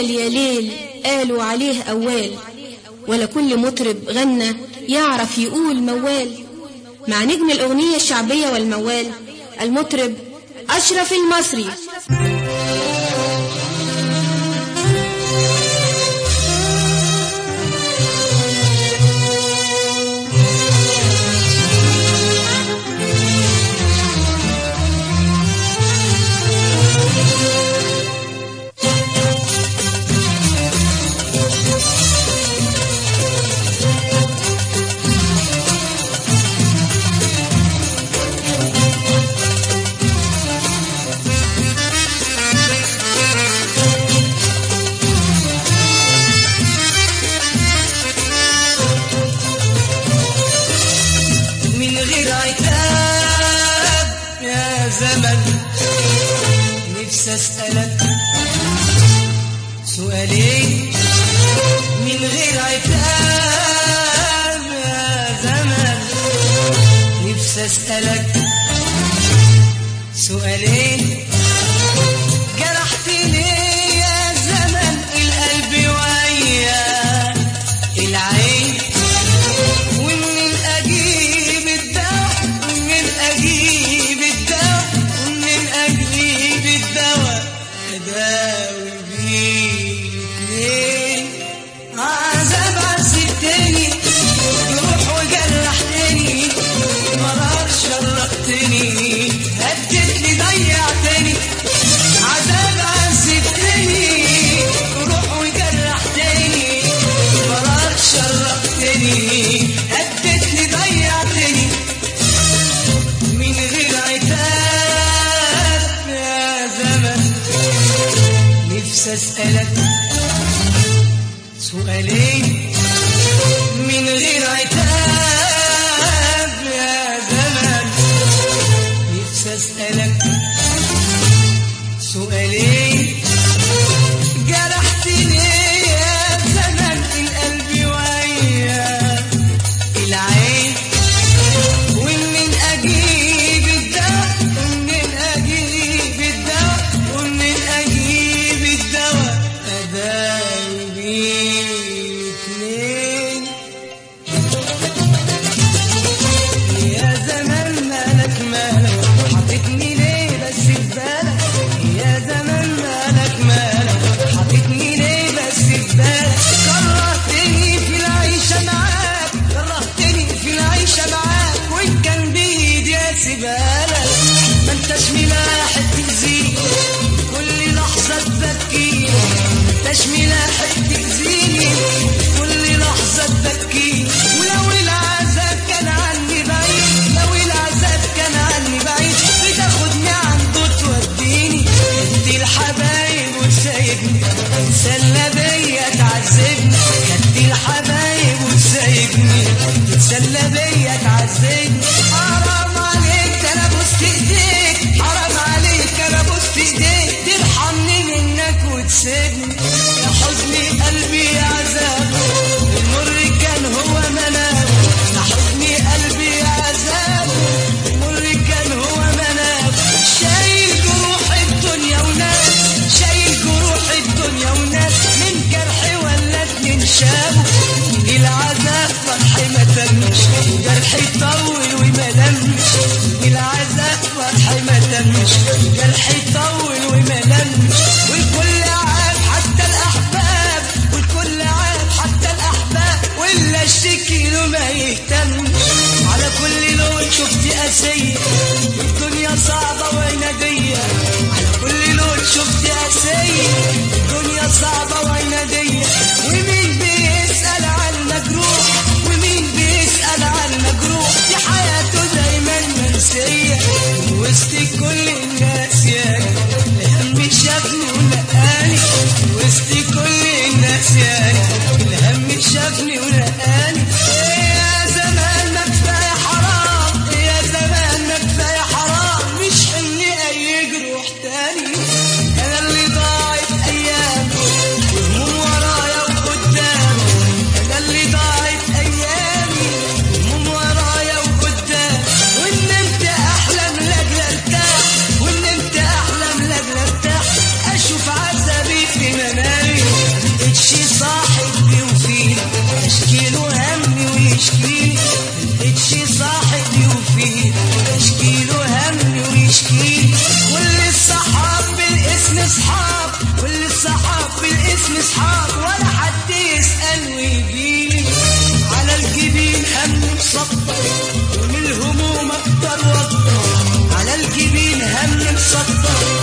قال يا ليل قالوا عليه أوال ولا كل مطرب غنى يعرف يقول موال مع نجم الأغنية الشعبية والموال المطرب أشرف المصري من غير عتاب يا زمن نفسي اسألك سؤالين من غير عتاب يا زمن نفسي اسألك سؤالين جرحتني يا زمن القلب ويا العين ومن اجيب الدواء ومن اجيب الدواء ومن اجيب الدواء اداوي بيه اتنين عذاب عذبتني جروح وجرحتني مرار شرقتني هدتني ضيعتني عذاب عذبتني جروح وجرحتني مرار شرقتني هدتني ضيعتني من غير عتاب يا زمن نفسي اسألك سؤالين من غير عتاب يا زمن نفسي اسألك سؤالين جرحتني يا زمن القلب ويا العين ومن اجيب الدواء ومن اجيب الدواء ومن اجيب الدواء اداوي بيه اتنين يا زمان مالك مالك حطيتني ليه بس في بالك يا زمان مالك مالك حطيتني ليه بس في بالك كرهتني في العيشة معاك كرهتني في العيشة معاك وإن كان بإيدي أسيبالك ما انتش ملاحق تأذيني كل لحظة تبكيني ما انتش ملاحق تأذيني كل لحظة تبكيني ولو العذاب كان عني بعيد لو العذاب كان عني بعيد بتاخدني عنده توديني ادي الحبايب وتسايبني تتسلى بيا تعذبني ادي الحبايب وتسايبني تتسلى بيا تعذبني حرام عليك ده انا بوست ايديك حرام عليك انا بوست ايديك ترحمني منك وتسيبني يا حزني قلبي يا عذاب المر كان هو منام يا حزني قلبي يا عذاب المر كان هو منام شايل جروح الدنيا وناس شايل جروح الدنيا وناس من جرحي ولا اتنين شافوا العذاب فرحي ما تمش جرحي طول وما لمش العذاب فرحي ما تمش جرحي طول وما لمش والكل عاب حتى الاحباب والكل عاب حتى الاحباب ولا اشتكي له ما يهتمش على كل لون شفت قاسية الدنيا صعبة وعنادية على كل لون شفت قاسية الدنيا صعبة وعنادية ومين بيسأل عن مجروح ومين بيسأل عن مجروح دي حياته دايما منسية وسط كل الناس يعني الهم شافني ولقاني وسط كل الناس يعني الهم شافني ولقاني إيه يا زمان ما كفاية حرام إيه يا زمان ما كفاية حرام والصحاب بالاسم اصحاب ولا حد يسأل ويجيلي على الجبين هم مسطر ومن الهموم اكتر واكتر على الجبين هم مسطر